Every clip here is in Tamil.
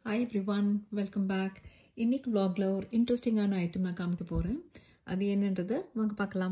hi everyone welcome back இன்னைக்கு vlogல ஒரு இன்ட்ரெஸ்டிங்கான ஐட்டம் நான் காமிக்க போகிறேன் அது என்னன்றதை வாங்க பார்க்கலாம்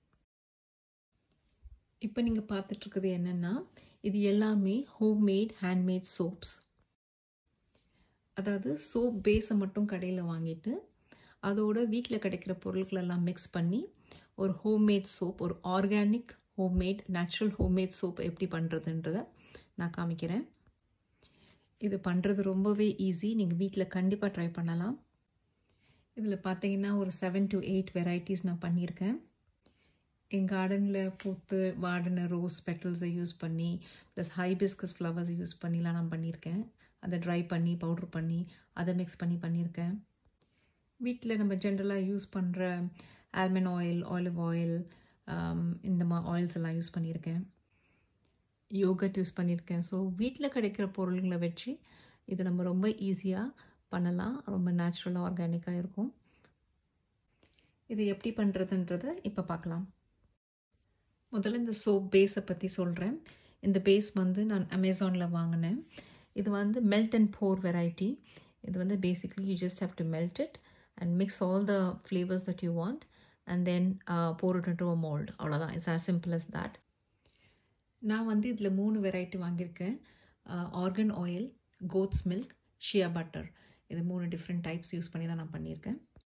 இப்போ நீங்கள் பார்த்துட்ருக்குது என்னென்னா இது எல்லாமே ஹோம்மேட் ஹேண்ட்மேட் சோப்ஸ் அதாவது சோப் பேஸை மட்டும் கடையில் வாங்கிட்டு அதோட வீட்டில் கிடைக்கிற பொருட்களெல்லாம் மிக்ஸ் பண்ணி ஒரு ஹோம்மேட் சோப் ஒரு organic homemade natural homemade soap எப்படி பண்ணுறதுன்றதை நான் காமிக்கிறேன் இது பண்ணுறது ரொம்பவே ஈஸி நீங்கள் வீட்டில் கண்டிப்பாக ட்ரை பண்ணலாம் இதில் பார்த்தீங்கன்னா ஒரு செவன் டு எயிட் வெரைட்டிஸ் நான் பண்ணியிருக்கேன் என் கார்டனில் பூத்து வாடின ரோஸ் பெட்டல்ஸை யூஸ் பண்ணி ப்ளஸ் ஹைபிஸ்கஸ் ஃப்ளவர்ஸை யூஸ் பண்ணிலாம் நான் பண்ணியிருக்கேன் அதை ட்ரை பண்ணி பவுட்ரு பண்ணி அதை மிக்ஸ் பண்ணி பண்ணியிருக்கேன் வீட்டில் நம்ம ஜென்ரலாக யூஸ் பண்ணுற ஆல்மண்ட் ஆயில் ஆலிவ் ஆயில் இந்த மா ஆயில்ஸ் எல்லாம் யூஸ் பண்ணியிருக்கேன் யோகட் யூஸ் பண்ணியிருக்கேன் ஸோ வீட்டில் கிடைக்கிற பொருள்களை வச்சு இதை நம்ம ரொம்ப ஈஸியாக பண்ணலாம் ரொம்ப நேச்சுரலாக ஆர்கானிக்காக இருக்கும் இது எப்படி பண்ணுறதுன்றதை இப்போ பார்க்கலாம் முதல்ல இந்த சோப் பேஸை பற்றி சொல்கிறேன் இந்த பேஸ் வந்து நான் அமேசானில் வாங்கினேன் இது வந்து மெல்ட் அண்ட் போர் வெரைட்டி இது வந்து basically you just have to melt it and mix all the flavours that you want and then pour it to a mould அவ்வளோதான் it's as simple as that நான் வந்து இதில் மூணு வெரைட்டி வாங்கியிருக்கேன் argan oil goat's milk shea butter இது மூணு டிஃப்ரெண்ட் டைப்ஸ் யூஸ் பண்ணி தான் நான் பண்ணியிருக்கேன்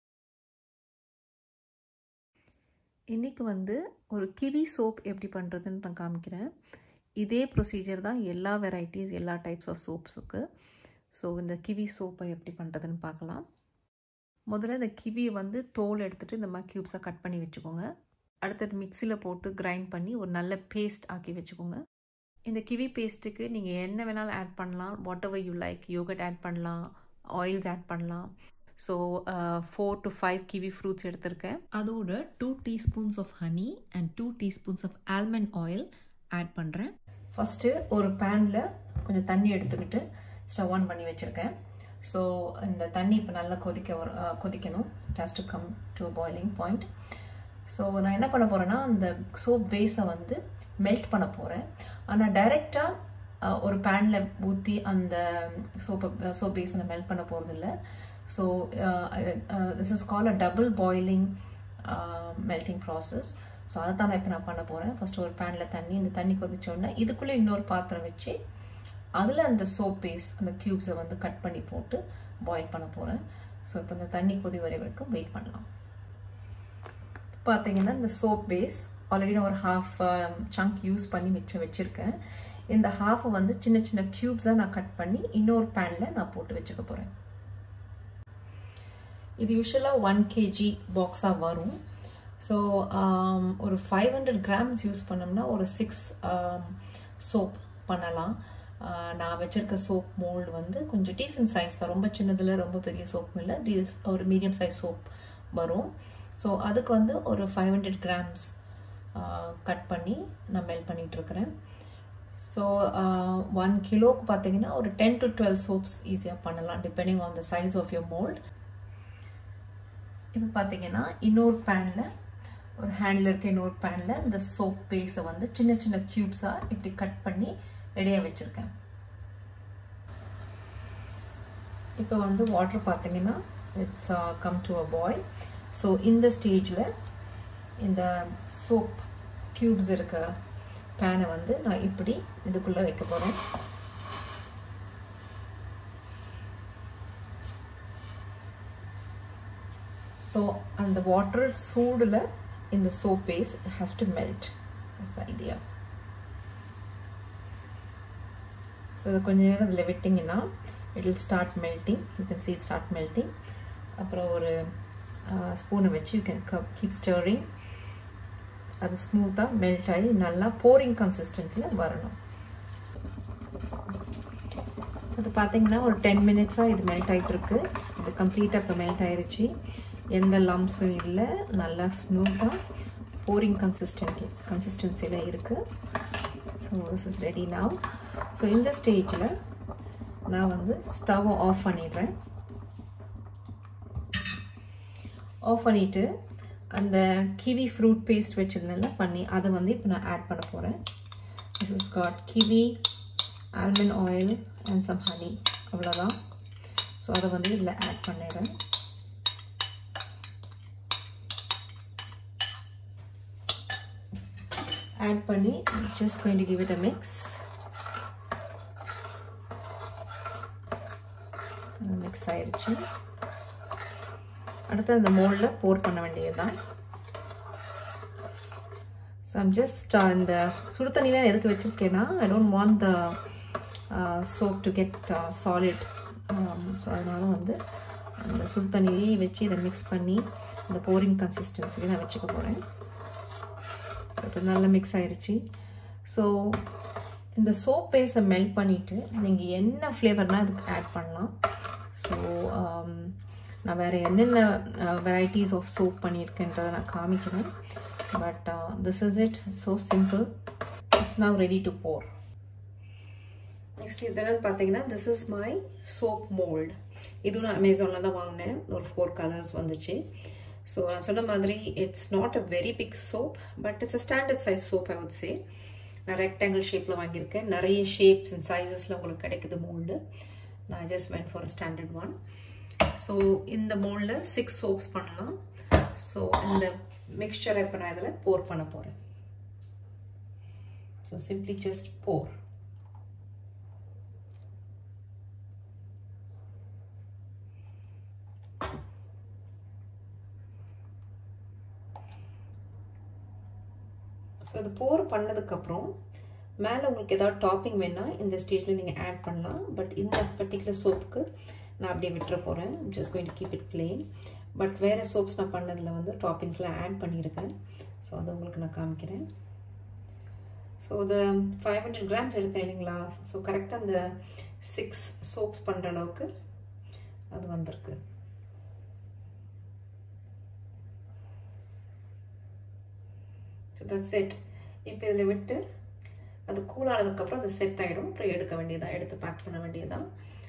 இன்றைக்கி வந்து ஒரு கிவி சோப் எப்படி பண்ணுறதுன்னு நான் காமிக்கிறேன் இதே ப்ரொசீஜர் தான் எல்லா வெரைட்டிஸ் எல்லா டைப்ஸ் ஆஃப் சோப்ஸுக்கு ஸோ இந்த கிவி சோப்பை எப்படி பண்ணுறதுன்னு பார்க்கலாம் முதல்ல இந்த கிவியை வந்து தோல் எடுத்துகிட்டு இந்த மாதிரி க்யூப்ஸாக கட் பண்ணி வச்சுக்கோங்க அடுத்தது மிக்சியில் போட்டு கிரைண்ட் பண்ணி ஒரு நல்ல பேஸ்ட் ஆக்கி வச்சுக்கோங்க இந்த கிவி பேஸ்ட்டுக்கு நீங்கள் என்ன வேணாலும் ஆட் பண்ணலாம் whatever you like yogurt add பண்ணலாம் ஆயில்ஸ் ஆட் பண்ணலாம் so four to five kiwi fruits எடுத்திருக்கேன் அதோட two teaspoons of honey and two teaspoons of almond oil add பண்ணுறேன் ஃபஸ்ட்டு ஒரு பேனில் கொஞ்சம் தண்ணி எடுத்துக்கிட்டு ஸ்டவ் ஆன் பண்ணி வச்சுருக்கேன் ஸோ இந்த தண்ணி இப்போ நல்லா கொதிக்க வர கொதிக்கணும் has to come to boiling point so நான் என்ன பண்ண போகிறேன்னா அந்த சோப் பேஸை வந்து மெல்ட் பண்ண போகிறேன் ஆனால் டைரெக்டாக ஒரு பேனில் ஊற்றி அந்த சோப்பை சோப் பேஸை நான் மெல்ட் பண்ண போகிறதில்ல so this is call a double boiling melting process so அதை தான் நான் இப்போ நான் பண்ண போகிறேன் ஃபஸ்ட்டு ஒரு பேனில் தண்ணி இந்த தண்ணி கொதிச்சோடனே இதுக்குள்ளே இன்னொரு பாத்திரம் வச்சு அதில் அந்த சோப் பேஸ் அந்த க்யூப்ஸை வந்து கட் பண்ணி போட்டு பாயில் பண்ண போகிறேன் ஸோ இப்போ இந்த தண்ணி கொதி வரை வரைக்கும் வெயிட் பண்ணலாம் பார்த்தீங்கன்னா இந்த சோப் பேஸ் ஆல்ரெடி நான் ஒரு ஹாஃப் சங்க் யூஸ் பண்ணி மிச்சம் வச்சுருக்கேன் இந்த ஹாஃபை வந்து சின்ன சின்ன க்யூப்ஸாக நான் கட் பண்ணி இன்னொரு பேனில் நான் போட்டு வச்சுக்க போகிறேன் இது யூஸ்வலாக ஒன் கேஜி பாக்ஸாக வரும் ஸோ ஒரு ஃபைவ் ஹண்ட்ரட் கிராம்ஸ் யூஸ் பண்ணோம்னா ஒரு சிக்ஸ் சோப் பண்ணலாம் நான் வச்சுருக்க சோப் மோல்டு வந்து கொஞ்சம் டீசன்ட் சைஸ் தான் ரொம்ப சின்னதில் ரொம்ப பெரிய சோப்பும் இல்லை டீஸ் ஒரு மீடியம் சைஸ் சோப் வரும் ஸோ அதுக்கு வந்து ஒரு ஃபைவ் ஹண்ட்ரட் கிராம்ஸ் கட் பண்ணி நான் மெல் பண்ணிகிட்ருக்கிறேன் ஸோ ஒன் கிலோவுக்கு பார்த்தீங்கன்னா ஒரு டென் டு டுவெல் சோப்ஸ் ஈஸியாக பண்ணலாம் depending on the size of your mould இப்போ பார்த்தீங்கன்னா இன்னொரு பேனில் ஒரு ஹேண்டில் இருக்க இன்னொரு பேனில் இந்த சோப் பேஸை வந்து சின்ன சின்ன க்யூப்ஸாக இப்படி கட் பண்ணி ரெடியாக வச்சுருக்கேன் இப்போ வந்து வாட்டர் பார்த்தீங்கன்னா it's come to a boil so இந்த ஸ்டேஜில் இந்த சோப் க்யூப்ஸ் இருக்க பேனை வந்து நான் இப்படி இதுக்குள்ளே வைக்க போகிறேன் ஸோ அந்த வாட்டர் சூடில் இந்த soap base has to melt is the idea so இது கொஞ்ச நேரம் இதில் விட்டிங்கன்னா it will start melting you can see it start melting அப்புறம் ஒரு ஸ்பூனை வச்சு யூ கேன் கீப் ஸ்டரிங் அது ஸ்மூத்தாக மெல்ட் ஆகி நல்லா போரிங் கன்சிஸ்டன்ட்டில் வரணும் அது பார்த்தீங்கன்னா ஒரு டென் மினிட்ஸாக இது மெல்ட் ஆகிட்டுருக்கு இது கம்ப்ளீட்டாக இப்போ மெல்ட் ஆயிடுச்சு எந்த லம்ஸும் இல்லை நல்லா ஸ்மூத்தாக போரிங் கன்சிஸ்டன்ட் கன்சிஸ்டன்சியில் இருக்குது so this is ready now so இந்த ஸ்டேஜில் நான் வந்து ஸ்டவ்வை ஆஃப் பண்ணிடுறேன் ஆஃப் பண்ணிவிட்டு அந்த கிவி ஃப்ரூட் பேஸ்ட் வச்சுருந்தேன்ல பண்ணி அதை வந்து இப்போ நான் ஆட் பண்ண போகிறேன் this is got kiwi almond oil and some honey அவ்வளோதான் ஸோ அதை வந்து இதில் ஆட் பண்ணிடுறேன் ஆட் பண்ணி just going to give it a mix mix ஆயிடுச்சு அடுத்து அந்த மோல்டில் போர் பண்ண வேண்டியது தான் ஸோ ஐம் ஜஸ்ட் இந்த சுடு தண்ணி தான் எதுக்கு வச்சுருக்கேன்னா I don't want the soap to get solid so அதனால வந்து அந்த சுடு தண்ணியிலேயே வச்சு இதை மிக்ஸ் பண்ணி இந்த போரிங் கன்சிஸ்டன்சிலே நான் வச்சுக்க போகிறேன் இப்போ நல்லா மிக்ஸ் ஆயிடுச்சு ஸோ இந்த சோப் பேஸை மெல்ட் பண்ணிவிட்டு நீங்கள் என்ன ஃப்ளேவர்னால் இதுக்கு ஆட் பண்ணலாம் ஸோ நான் வேறு என்னென்ன வெரைட்டிஸ் ஆஃப் சோப் பண்ணியிருக்கேன்றதை நான் காமிக்கிறேன் but this is it so simple it's now ready to pour next இது என்னன்னு பார்த்தீங்கன்னா this is my soap mould இதுவும் நான் அமேசானில் தான் வாங்கினேன் ஒரு ஃபோர் கலர்ஸ் வந்துச்சு ஸோ நான் சொன்ன மாதிரி it's not a very big soap but it's a standard size soap I would say நான் ரெக்டாங்கிள் ஷேப்பில் வாங்கியிருக்கேன் நிறைய ஷேப்ஸ் அண்ட் சைஸஸில் உங்களுக்கு கிடைக்குது மோல்டு நான் just went for a standard one so இந்த மோல்டில் சிக்ஸ் சோப்ஸ் பண்ணலாம் ஸோ இந்த மிக்சரை இப்போ நான் இதில் போர் பண்ண போகிறேன் so simply just pour so அது போர் பண்ணதுக்கப்புறம் மேலே உங்களுக்கு ஏதாவது டாப்பிங் வேணால் இந்த ஸ்டேஜில் நீங்கள் ஆட் பண்ணலாம் பட் இந்த பர்டிகுலர் சோப்புக்கு நான் அப்படியே விட்டுற போகிறேன் just going to keep it plain but வேறு சோப்ஸ் நான் பண்ணதில் வந்து டாப்பிங்ஸ்லாம் ஆட் பண்ணியிருக்கேன் ஸோ அதை உங்களுக்கு நான் காமிக்கிறேன் ஸோ இது ஃபைவ் ஹண்ட்ரட் கிராம்ஸ் எடுத்தேன் இல்லைங்களா ஸோ கரெக்டாக அந்த சிக்ஸ் சோப்ஸ் பண்ணுற அளவுக்கு அது வந்திருக்கு ஸோ தட்ஸ் செட் இப்போ இதில் விட்டு அது கூலானதுக்கப்புறம் அது செட் ஆகிடும் அப்புறம் எடுக்க வேண்டியதான் எடுத்து பேக் பண்ண வேண்டியதான்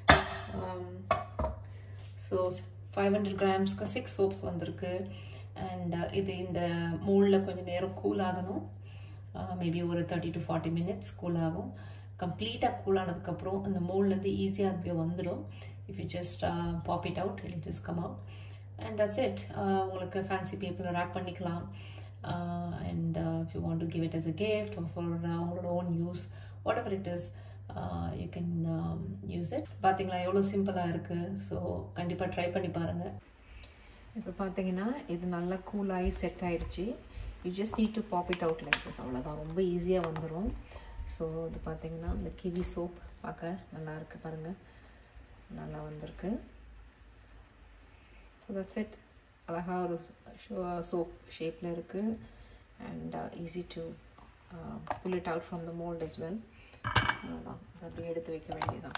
ஸோ ஃபைவ் ஹண்ட்ரட் கிராம்ஸ்க்கு சிக்ஸ் சோப்ஸ் வந்திருக்கு அண்ட் இது இந்த மூளில் கொஞ்சம் நேரம் கூல் ஆகணும் மேபி ஒரு thirty to forty minutes cool ஆகும் கம்ப்ளீட்டாக கூல் ஆனதுக்கப்புறம் அந்த மோல்ட்லேருந்து ஈஸியாக அது வந்துடும் if you just pop it out it just come out and that's it உங்களுக்கு ஃபேன்சி பேப்பரில் ரேப் பண்ணிக்கலாம் and if you want to give it as a gift for உங்களோட own use whatever it is you can use it பார்த்தீங்களா எவ்வளோ சிம்பிளாக இருக்குது ஸோ கண்டிப்பாக ட்ரை பண்ணி பாருங்கள் இப்போ பார்த்தீங்கன்னா இது நல்லா கூலாகி செட் ஆயிடுச்சு you just need to pop it out like this அவ்வளோதான் ரொம்ப ஈஸியாக வந்துடும் ஸோ இது பார்த்தீங்கன்னா இந்த கிவி சோப் பார்க்க நல்லா இருக்குது பாருங்கள் நல்லா வந்திருக்கு ஸோ தட்ஸ் இட் அழகாக ஒரு சோப் ஷேப்பில் இருக்குது and easy to pull it out from the mould as well அவ்வளோதான் அப்படியே எடுத்து வைக்க வேண்டியதான்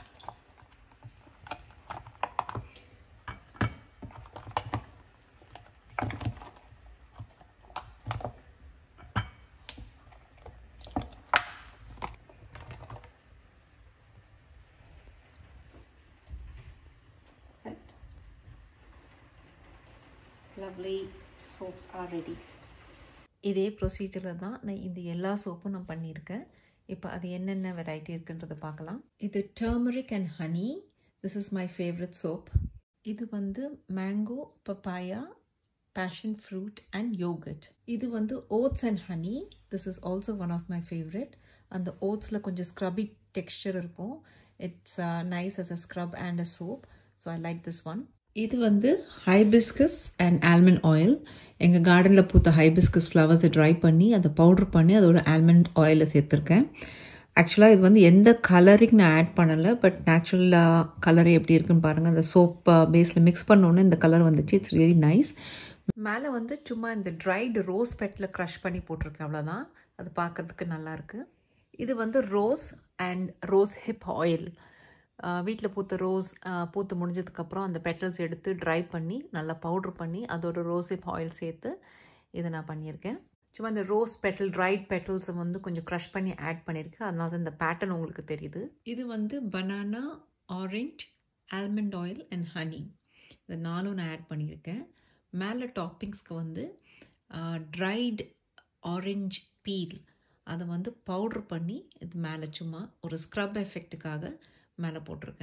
லவ்லி சோப்ஸ் ஆர் ரெடி இதே ப்ரொசீஜரில் தான் நான் இந்த எல்லா சோப்பும் நான் பண்ணியிருக்கேன் இப்போ அது என்னென்ன வெரைட்டி இருக்குன்றதை பார்க்கலாம் இது turmeric and honey this is my favourite soap இது வந்து mango papaya passion fruit and yogurt இது வந்து oats and honey this is also one of my favourite அந்த ஓட்ஸில் கொஞ்சம் ஸ்க்ரபி டெக்ஸ்டர் இருக்கும் it's nice as a scrub and a soap so I like this one இது வந்து ஹைபிஸ்கஸ் அண்ட் ஆல்மண்ட் ஆயில் எங்கள் கார்டனில் பூத்த ஹைபிஸ்கஸ் ஃப்ளவர்ஸை ட்ரை பண்ணி அதை பவுடர் பண்ணி அதோட ஆல்மண்ட் ஆயிலில் சேர்த்துருக்கேன் ஆக்சுவலாக இது வந்து எந்த கலரிங் நான் ஆட் பண்ணலை பட் நேச்சுரலாக கலர் எப்படி இருக்குன்னு பாருங்கள் அந்த சோப் பேஸில் மிக்ஸ் பண்ணோன்னே இந்த கலர் வந்துச்சு இட்ஸ் ரியலி நைஸ் மேலே வந்து சும்மா இந்த ட்ரைடு ரோஸ் பெட்டில் க்ரஷ் பண்ணி போட்டிருக்கேன் அவ்வளோதான் அது பார்க்கறதுக்கு நல்லாயிருக்கு இது வந்து rose and rose hip oil வீட்டில் பூத்த ரோஸ் பூத்து முடிஞ்சதுக்கப்புறம் அந்த பெட்டல்ஸ் எடுத்து ட்ரை பண்ணி நல்லா பவுட்ரு பண்ணி அதோட ரோஸ் ஹிப் ஆயில் சேர்த்து இதை நான் பண்ணியிருக்கேன் சும்மா இந்த ரோஸ் பெட்டல் ட்ரைட் பெட்டல்ஸை வந்து கொஞ்சம் க்ரஷ் பண்ணி ஆட் பண்ணியிருக்கேன் அதனால தான் இந்த பேட்டர்ன் உங்களுக்கு தெரியுது இது வந்து banana orange almond oil and honey இந்த நாலும் நான் ஆட் பண்ணியிருக்கேன் மேலே டாப்பிங்ஸ்க்கு வந்து ட்ரைடு ஆரஞ்ச் பீல் அதை வந்து பவுட்ரு பண்ணி இது மேலே சும்மா ஒரு ஸ்க்ரப் எஃபெக்ட்டுக்காக மேலே போட்டிருக்கேன்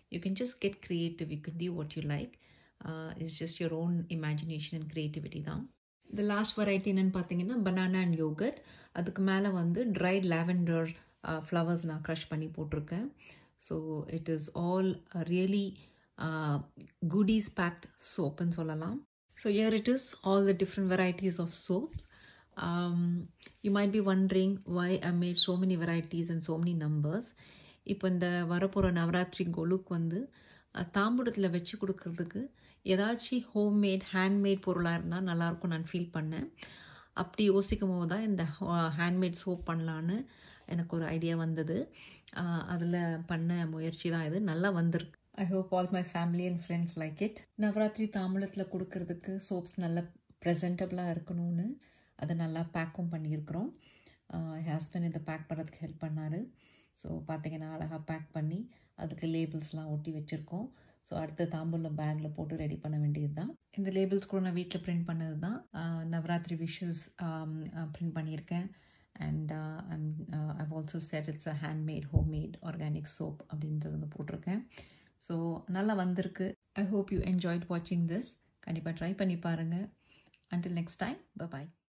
you can just get creative you can do what you like it's just your own imagination and creativity தான் இந்த லாஸ்ட் வெரைட்டி என்னென்னு பார்த்தீங்கன்னா பனானா அண்ட் யோகட் அதுக்கு மேலே வந்து ட்ரைட் லாவெண்டர் ஃப்ளவர்ஸ் நான் க்ரஷ் பண்ணி போட்டிருக்கேன் so it is all really goodies packed சோப்புன்னு சொல்லலாம் so here it is all the different varieties of soaps you might be wondering why I made so many varieties and so many numbers இப்போ இந்த வரப்போகிற நவராத்திரி கொலுக்கு வந்து தாம்பூடத்தில் வச்சு கொடுக்கறதுக்கு ஏதாச்சும் ஹோம்மேட் ஹேண்ட்மேட் பொருளாக இருந்தால் நல்லாயிருக்கும் நான் ஃபீல் பண்ணேன் அப்படி யோசிக்கும் போது தான் இந்த ஹேண்ட்மேட் சோப் பண்ணலான்னு எனக்கு ஒரு ஐடியா வந்தது அதில் பண்ண முயற்சி தான் இது நல்லா வந்திருக்கு I hope all my family and friends like it Navaratri தாம்பூலத்தில் கொடுக்கறதுக்கு சோப்ஸ் நல்லா ப்ரெசன்டபுளாக இருக்கணும்னு அதை நல்லா பேக்கும் பண்ணியிருக்கிறோம் என் ஹஸ்பண்ட் இதை பேக் பண்ணுறதுக்கு ஹெல்ப் பண்ணார் ஸோ பார்த்தீங்கன்னா அழகாக பேக் பண்ணி அதுக்கு லேபிள்ஸ்லாம் ஒட்டி வச்சுருக்கோம் ஸோ அடுத்த தாம்பூலில் பேக்கில் போட்டு ரெடி பண்ண வேண்டியது தான் இந்த லேபிள்ஸ் கூட நான் வீட்டில் பிரிண்ட் பண்ணது தான் நவராத்திரி விஷஸ் பிரிண்ட் பண்ணியிருக்கேன் and I've also set it's a handmade homemade organic soap அப்படின்றது வந்து போட்டிருக்கேன் ஸோ நல்லா வந்திருக்கு ஐ ஹோப் யூ என்ஜாய்ட் வாட்சிங் திஸ் கண்டிப்பாக ட்ரை பண்ணி பாருங்கள் அண்டில் நெக்ஸ்ட் டைம் பாய்